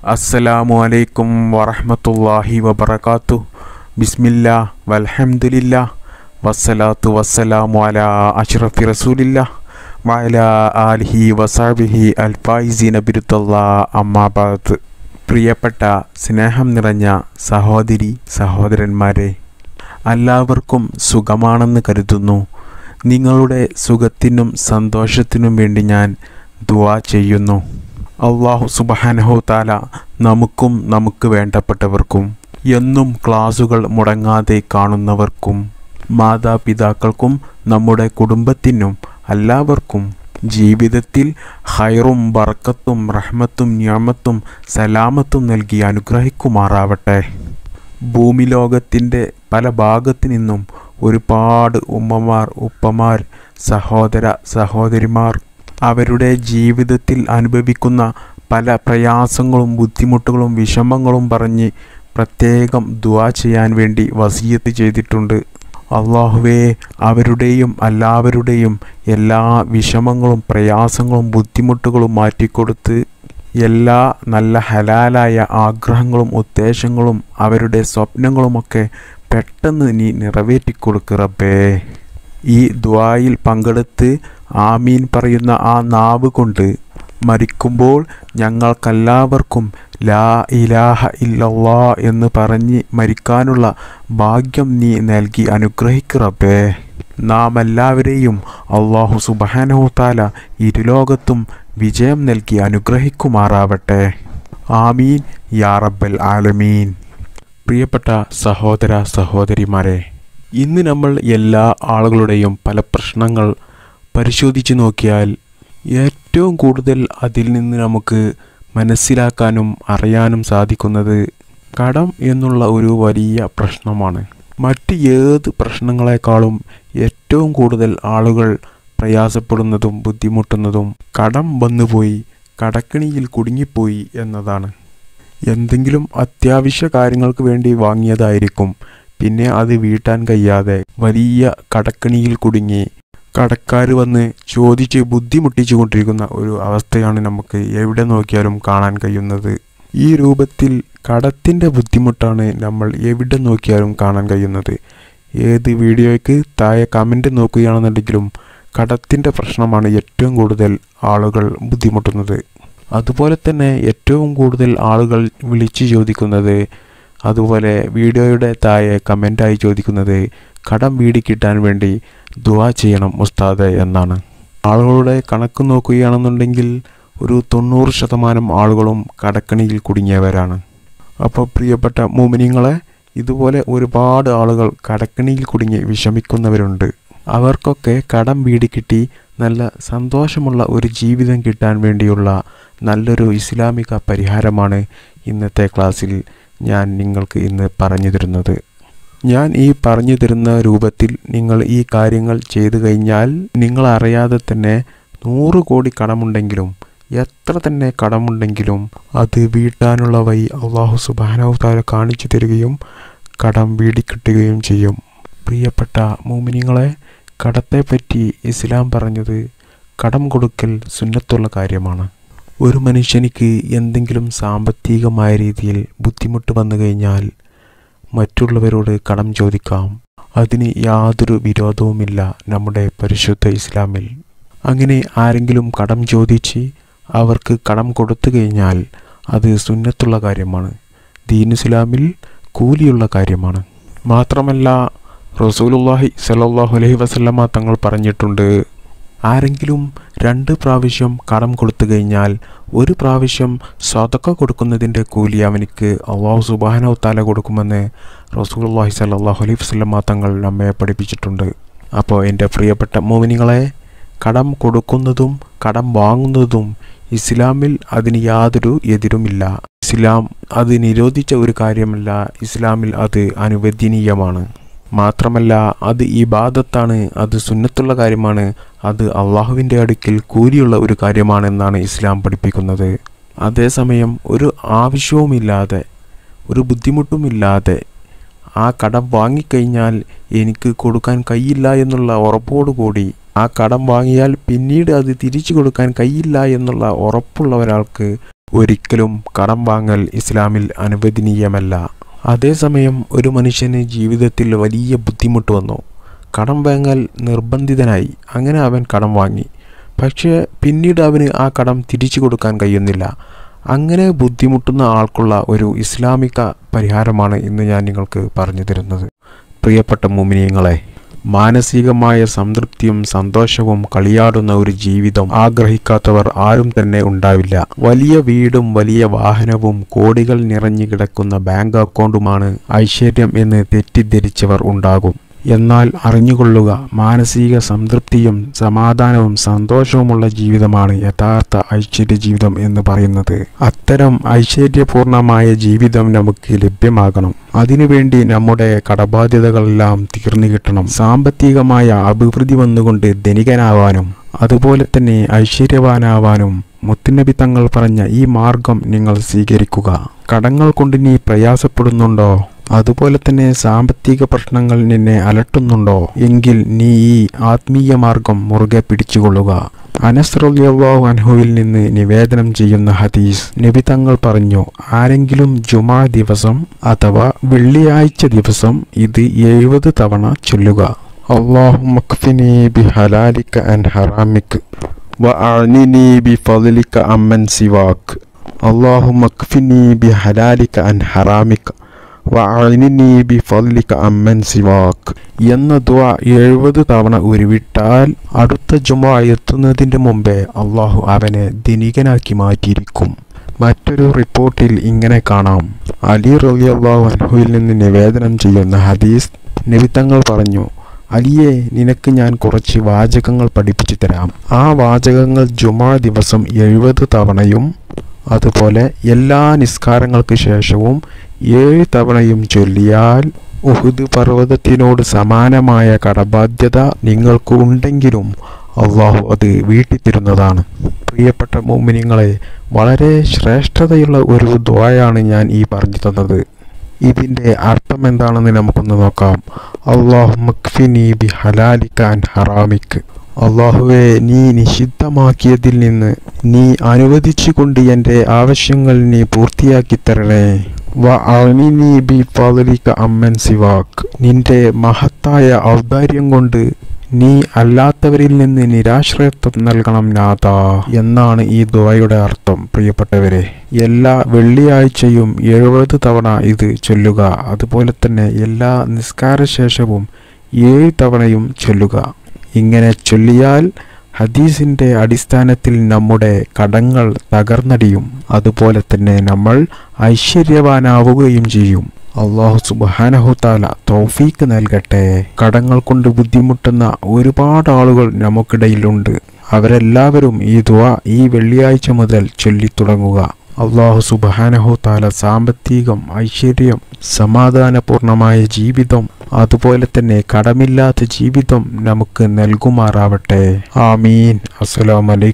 അസ്സലാമു അലൈക്കും വറഹ്മത്തുള്ളാഹി വബറകാത്തു ബിസ്മില്ലാ വൽഹംദുലില്ലാ വസ്സലാത്തു വസ്സലാമു അലാ അഷ്റഫി റസൂലില്ലാ വഅല ആലിഹി വസാബിഹി അൽഫായിസീന ബിരുത്തല്ലാ അമ്മാബാദ് പ്രിയപ്പെട്ട സ്നേഹം നിറഞ്ഞ സഹോദരി സഹോദരന്മാരെ എല്ലാവർക്കും സുഖമാണെന്ന് കരുതുന്നു നിങ്ങളുടെ സുഖത്തിനും സന്തോഷത്തിനും വേണ്ടി ഞാൻ ദുആ ചെയ്യുന്നു അള്ളാഹു സുബഹാനഹു താല നമുക്കും നമുക്ക് വേണ്ടപ്പെട്ടവർക്കും എന്നും ക്ലാസുകൾ മുടങ്ങാതെ കാണുന്നവർക്കും മാതാപിതാക്കൾക്കും നമ്മുടെ കുടുംബത്തിനും എല്ലാവർക്കും ജീവിതത്തിൽ ഹൈറും ബർക്കത്തും റഹ്മത്തും ഞാമത്തും സലാമത്തും നൽകി അനുഗ്രഹിക്കുമാറാവട്ടെ ഭൂമി ലോകത്തിൻ്റെ പല ഭാഗത്തു നിന്നും ഒരുപാട് ഉമ്മമാർ ഉപ്പമാർ സഹോദര സഹോദരിമാർ അവരുടെ ജീവിതത്തിൽ അനുഭവിക്കുന്ന പല പ്രയാസങ്ങളും ബുദ്ധിമുട്ടുകളും വിഷമങ്ങളും പറഞ്ഞ് പ്രത്യേകം ദുആ ചെയ്യാൻ വേണ്ടി വസീയത്ത് ചെയ്തിട്ടുണ്ട് അള്ളാഹുവേ അവരുടെയും എല്ലാവരുടെയും എല്ലാ വിഷമങ്ങളും പ്രയാസങ്ങളും ബുദ്ധിമുട്ടുകളും മാറ്റിക്കൊടുത്ത് എല്ലാ നല്ല ഹലാലായ ആഗ്രഹങ്ങളും ഉദ്ദേശങ്ങളും അവരുടെ സ്വപ്നങ്ങളുമൊക്കെ പെട്ടെന്ന് നീ നിറവേറ്റിക്കൊടുക്ക് റബ്ബേ ഈ ദ്വായിൽ പങ്കെടുത്ത് ആമീൻ പറയുന്ന ആ നാവ് കൊണ്ട് മരിക്കുമ്പോൾ ഞങ്ങൾക്കെല്ലാവർക്കും ലാ ഇലാഹ ഇല്ലല്ലാ എന്ന് പറഞ്ഞ് മരിക്കാനുള്ള ഭാഗ്യം നീ നൽകി അനുഗ്രഹിക്കറബേ നാം എല്ലാവരെയും അള്ളാഹു സുബാനഹു താല ഇരുലോകത്തും വിജയം നൽകി അനുഗ്രഹിക്കുമാറാവട്ടെ ആമീൻ യാ റബ്ബൽ ആലമീൻ പ്രിയപ്പെട്ട സഹോദര സഹോദരിമാരെ ഇന്ന് നമ്മൾ എല്ലാ ആളുകളുടെയും പല പ്രശ്നങ്ങൾ പരിശോധിച്ചു നോക്കിയാൽ ഏറ്റവും കൂടുതൽ അതിൽ നിന്ന് നമുക്ക് മനസ്സിലാക്കാനും അറിയാനും സാധിക്കുന്നത് കടം എന്നുള്ള ഒരു വലിയ പ്രശ്നമാണ് മറ്റ് ഏത് പ്രശ്നങ്ങളെക്കാളും ഏറ്റവും കൂടുതൽ ആളുകൾ പ്രയാസപ്പെടുന്നതും ബുദ്ധിമുട്ടുന്നതും കടം വന്നുപോയി കടക്കിണിയിൽ കുടുങ്ങിപ്പോയി എന്നതാണ് എന്തെങ്കിലും അത്യാവശ്യ കാര്യങ്ങൾക്ക് വേണ്ടി വാങ്ങിയതായിരിക്കും പിന്നെ അത് വീട്ടാൻ കഴിയാതെ വലിയ കടക്കണിയിൽ കുടുങ്ങി കടക്കാർ വന്ന് ചോദിച്ച് ബുദ്ധിമുട്ടിച്ചു കൊണ്ടിരിക്കുന്ന ഒരു അവസ്ഥയാണ് നമുക്ക് എവിടെ നോക്കിയാലും കാണാൻ കഴിയുന്നത് ഈ രൂപത്തിൽ കടത്തിൻ്റെ ബുദ്ധിമുട്ടാണ് നമ്മൾ എവിടെ നോക്കിയാലും കാണാൻ കഴിയുന്നത് ഏത് വീഡിയോയ്ക്ക് താഴെ കമൻറ്റ് നോക്കുകയാണെന്നുണ്ടെങ്കിലും കടത്തിൻ്റെ പ്രശ്നമാണ് ഏറ്റവും കൂടുതൽ ആളുകൾ ബുദ്ധിമുട്ടുന്നത് അതുപോലെ തന്നെ ഏറ്റവും കൂടുതൽ ആളുകൾ വിളിച്ചു ചോദിക്കുന്നത് അതുപോലെ വീഡിയോയുടെ താഴെ കമൻ്റായി ചോദിക്കുന്നത് കടം വീടി കിട്ടാൻ വേണ്ടി ദുവാ ചെയ്യണം ഉസ്താദ് എന്നാണ് ആളുകളുടെ കണക്ക് നോക്കുകയാണെന്നുണ്ടെങ്കിൽ ഒരു തൊണ്ണൂറ് ശതമാനം ആളുകളും കടക്കണിയിൽ കുടുങ്ങിയവരാണ് അപ്പോൾ പ്രിയപ്പെട്ട മോമിനിങ്ങളെ ഇതുപോലെ ഒരുപാട് ആളുകൾ കടക്കണിയിൽ കുടുങ്ങി വിഷമിക്കുന്നവരുണ്ട് അവർക്കൊക്കെ കടം വീടി കിട്ടി നല്ല സന്തോഷമുള്ള ഒരു ജീവിതം കിട്ടാൻ വേണ്ടിയുള്ള നല്ലൊരു ഇസ്ലാമിക പരിഹാരമാണ് ഇന്നത്തെ ക്ലാസ്സിൽ ഞാൻ നിങ്ങൾക്ക് ഇന്ന് പറഞ്ഞു തരുന്നത് ഞാൻ ഈ പറഞ്ഞു തരുന്ന രൂപത്തിൽ നിങ്ങൾ ഈ കാര്യങ്ങൾ ചെയ്തു കഴിഞ്ഞാൽ നിങ്ങൾ അറിയാതെ തന്നെ നൂറ് കോടി കടമുണ്ടെങ്കിലും എത്ര തന്നെ കടമുണ്ടെങ്കിലും അത് വീട്ടാനുള്ള വഴി അള്ളാഹു സുബാനവതാര കാണിച്ചു തരികയും കടം വീടിക്കിട്ടുകയും ചെയ്യും പ്രിയപ്പെട്ട മൂമിനിങ്ങളെ കടത്തെപ്പറ്റി ഇസ്ലാം പറഞ്ഞത് കടം കൊടുക്കൽ സുന്നത്തുള്ള കാര്യമാണ് ഒരു മനുഷ്യനിക്ക് എന്തെങ്കിലും സാമ്പത്തികമായ രീതിയിൽ ബുദ്ധിമുട്ട് വന്നു കഴിഞ്ഞാൽ മറ്റുള്ളവരോട് കടം ചോദിക്കാം അതിന് യാതൊരു വിരോധവുമില്ല നമ്മുടെ പരിശുദ്ധ ഇസ്ലാമിൽ അങ്ങനെ ആരെങ്കിലും കടം ചോദിച്ച് അവർക്ക് കടം കൊടുത്തു കഴിഞ്ഞാൽ അത് സുന്നത്തുള്ള കാര്യമാണ് ദീൻ ഇസ്ലാമിൽ കൂലിയുള്ള കാര്യമാണ് മാത്രമല്ല റസൂലുള്ളാഹി സല്ലല്ലാഹു അലൈഹി വസല്ലമ തങ്ങൾ പറഞ്ഞിട്ടുണ്ട് ആരെങ്കിലും രണ്ട് പ്രാവശ്യം കടം കൊടുത്തു കഴിഞ്ഞാൽ ഒരു പ്രാവശ്യം സ്വതക്ക കൊടുക്കുന്നതിൻ്റെ കൂലി അവനിക്ക് അള്ളാഹു സുബാനോ താല കൊടുക്കുമെന്ന് റസൂലുള്ളാഹി സല്ലല്ലാഹു അലൈഹി വസല്ലമ തങ്ങൾ നമ്മെ പഠിപ്പിച്ചിട്ടുണ്ട് അപ്പോൾ എൻ്റെ പ്രിയപ്പെട്ട മോമിനികളെ കടം കൊടുക്കുന്നതും കടം വാങ്ങുന്നതും ഇസ്ലാമിൽ അതിന് യാതൊരു എതിരുമില്ല ഇസ്ലാം അത് നിരോധിച്ച ഒരു കാര്യമല്ല ഇസ്ലാമിൽ അത് അനുവദനീയമാണ് മാത്രമല്ല അത് ഇബാദത്താണ് അത് സുന്നത്തുള്ള കാര്യമാണ് അത് അള്ളാഹുവിൻ്റെ അടുക്കൽ കൂലിയുള്ള ഒരു കാര്യമാണെന്നാണ് ഇസ്ലാം പഠിപ്പിക്കുന്നത് അതേസമയം ഒരു ആവശ്യവുമില്ലാതെ ഒരു ബുദ്ധിമുട്ടുമില്ലാതെ ആ കടം വാങ്ങിക്കഴിഞ്ഞാൽ എനിക്ക് കൊടുക്കാൻ കഴിയില്ല എന്നുള്ള ഉറപ്പോടുകൂടി ആ കടം വാങ്ങിയാൽ പിന്നീട് അത് തിരിച്ചു കൊടുക്കാൻ കഴിയില്ല എന്നുള്ള ഉറപ്പുള്ള ഒരാൾക്ക് ഒരിക്കലും കടം വാങ്ങൽ ഇസ്ലാമിൽ അനുവദനീയമല്ല അതേസമയം ഒരു മനുഷ്യന് ജീവിതത്തിൽ വലിയ ബുദ്ധിമുട്ട് വന്നു കടം വാങ്ങൽ നിർബന്ധിതനായി അങ്ങനെ അവൻ കടം വാങ്ങി പക്ഷേ പിന്നീട് അവന് ആ കടം തിരിച്ചു കൊടുക്കാൻ കഴിയുന്നില്ല അങ്ങനെ ബുദ്ധിമുട്ടുന്ന ആൾക്കുള്ള ഒരു ഇസ്ലാമിക പരിഹാരമാണ് ഇന്ന് ഞാൻ നിങ്ങൾക്ക് പറഞ്ഞു തരുന്നത് പ്രിയപ്പെട്ട മുമിനിയങ്ങളെ മാനസികമായ സംതൃപ്തിയും സന്തോഷവും കളിയാടുന്ന ഒരു ജീവിതം ആഗ്രഹിക്കാത്തവർ ആരും തന്നെ ഉണ്ടാവില്ല വലിയ വീടും വലിയ വാഹനവും കോടികൾ നിറഞ്ഞു കിടക്കുന്ന ബാങ്ക് അക്കൗണ്ടുമാണ് ഐശ്വര്യം എന്ന് തെറ്റിദ്ധരിച്ചവർ ഉണ്ടാകും എന്നാൽ അറിഞ്ഞുകൊള്ളുക മാനസിക സംതൃപ്തിയും സമാധാനവും സന്തോഷവുമുള്ള ജീവിതമാണ് യഥാർത്ഥ ഐശ്വര്യ ജീവിതം എന്ന് പറയുന്നത് അത്തരം ഐശ്വര്യപൂർണമായ ജീവിതം നമുക്ക് ലഭ്യമാകണം അതിനുവേണ്ടി നമ്മുടെ കടബാധ്യതകളെല്ലാം തീർന്നു കിട്ടണം സാമ്പത്തികമായ അഭിവൃദ്ധി വന്നുകൊണ്ട് ധനികനാവാനും അതുപോലെ തന്നെ ഐശ്വര്യവാനാവാനും മുത്തുനബി തങ്ങൾ പറഞ്ഞ ഈ മാർഗം നിങ്ങൾ സ്വീകരിക്കുക കടങ്ങൾ കൊണ്ട് നീ പ്രയാസപ്പെടുന്നുണ്ടോ അതുപോലെ തന്നെ സാമ്പത്തിക പ്രശ്നങ്ങൾ നിന്നെ അലട്ടുന്നുണ്ടോ എങ്കിൽ നീ ഈ ആത്മീയ മാർഗം മുറുകെ പിടിച്ചുകൊള്ളുക അനസ്രല്ലാഹു അൻഹുവിൽ നിന്ന് നിവേദനം ചെയ്യുന്ന ഹദീസ് നബി തങ്ങൾ പറഞ്ഞു ആരെങ്കിലും ജുമാ ദിവസം അഥവാ വെള്ളിയാഴ്ച ദിവസം ഇത് എഴുപത് തവണ ചൊല്ലുക അള്ളാഹു മക്ഫിനി ബി ഹലാലിക്ക ആൻഡ് ഹറാമിക്ക് വഅനിനി ബി ഫضلിക അമ്മൻ സിവാക്ക് അള്ളാഹു മക്ഫിനി ബി ഹലാലിക്ക ആൻഡ് ഹറാമിക്ക വഅനിനി ബി ഫضلിക അമ്മൻ സിവാക്ക് എന്ന ദുആ എഴുപത് തവണ ഉരുവിട്ടാൽ അടുത്ത ജുമ എത്തുന്നതിൻ്റെ മുമ്പേ അള്ളാഹു അവനെ ധനികനാക്കി മാറ്റിയിരിക്കും മറ്റൊരു റിപ്പോർട്ടിൽ ഇങ്ങനെ കാണാം അലി റളിയല്ലാഹു അൻഹുവിൽ നിന്ന് നിവേദനം ചെയ്യുന്ന ഹദീസ് നബിത്തങ്ങൾ പറഞ്ഞു അലിയെ നിനക്ക് ഞാൻ കുറച്ച് വാചകങ്ങൾ പഠിപ്പിച്ചു തരാം ആ വാചകങ്ങൾ ജുമാ ദിവസം എഴുപത് തവണയും അതുപോലെ എല്ലാ നിസ്കാരങ്ങൾക്ക് ശേഷവും ഏഴ് തവണയും ചൊല്ലിയാൽ ഉഹുദ് പർവ്വതത്തിനോട് സമാനമായ കടബാധ്യത നിങ്ങൾക്ക് ഉണ്ടെങ്കിലും അള്ളാഹു അത് വീട്ടിത്തരുന്നതാണ് പ്രിയപ്പെട്ട മോമിനിങ്ങളെ വളരെ ശ്രേഷ്ഠതയുള്ള ഒരു ദ്വായാണ് ഞാൻ ഈ പറഞ്ഞു തന്നത് ഇതിൻ്റെ അർത്ഥം എന്താണെന്ന് നമുക്കൊന്ന് നോക്കാം അള്ളാഹു മക്ഫിനി ബി ഹലാലിക്കാൻ ഹറാമിക്ക് അള്ളാഹുവെ നീ നിഷിദ്ധമാക്കിയതിൽ നിന്ന് നീ അനുവദിച്ചുകൊണ്ട് എൻ്റെ ആവശ്യങ്ങൾ നീ പൂർത്തിയാക്കി തരണേ വ അണിനി ബി ഫാദലിക്ക അമ്മൻ സിവാക്ക് നിന്റെ മഹത്തായ ഔദാര്യം കൊണ്ട് നീ അല്ലാത്തവരിൽ നിന്ന് നിരാശ്രയത്വം നൽകണം നാഥ എന്നാണ് ഈ ദുവയുടെ അർത്ഥം പ്രിയപ്പെട്ടവരെ എല്ലാ വെള്ളിയാഴ്ചയും എഴുപത് തവണ ഇത് ചൊല്ലുക അതുപോലെ തന്നെ എല്ലാ നിസ്കാരശേഷവും ഏഴ് തവണയും ചൊല്ലുക ഇങ്ങനെ ചൊല്ലിയാൽ ഹദീസിൻ്റെ അടിസ്ഥാനത്തിൽ നമ്മുടെ കടങ്ങൾ തകർന്നടിയും അതുപോലെ തന്നെ നമ്മൾ ഐശ്വര്യവാനാവുകയും ചെയ്യും അള്ളാഹു സുബാനഹുത്താല തൗഫീക്ക് നൽകട്ടെ കടങ്ങൾ കൊണ്ട് ബുദ്ധിമുട്ടുന്ന ഒരുപാട് ആളുകൾ നമുക്കിടയിലുണ്ട് അവരെല്ലാവരും ഈ ദുവ ഈ വെള്ളിയാഴ്ച മുതൽ ചൊല്ലിത്തുടങ്ങുക അള്ളാഹു സുബാനഹു താല സാമ്പത്തികം ഐശ്വര്യം സമാധാനപൂർണമായ ജീവിതം അതുപോലെ തന്നെ കടമില്ലാത്ത ജീവിതം നമുക്ക് നൽകുമാറാവട്ടെ ആമീൻ അസ്സലാമലൈക്കും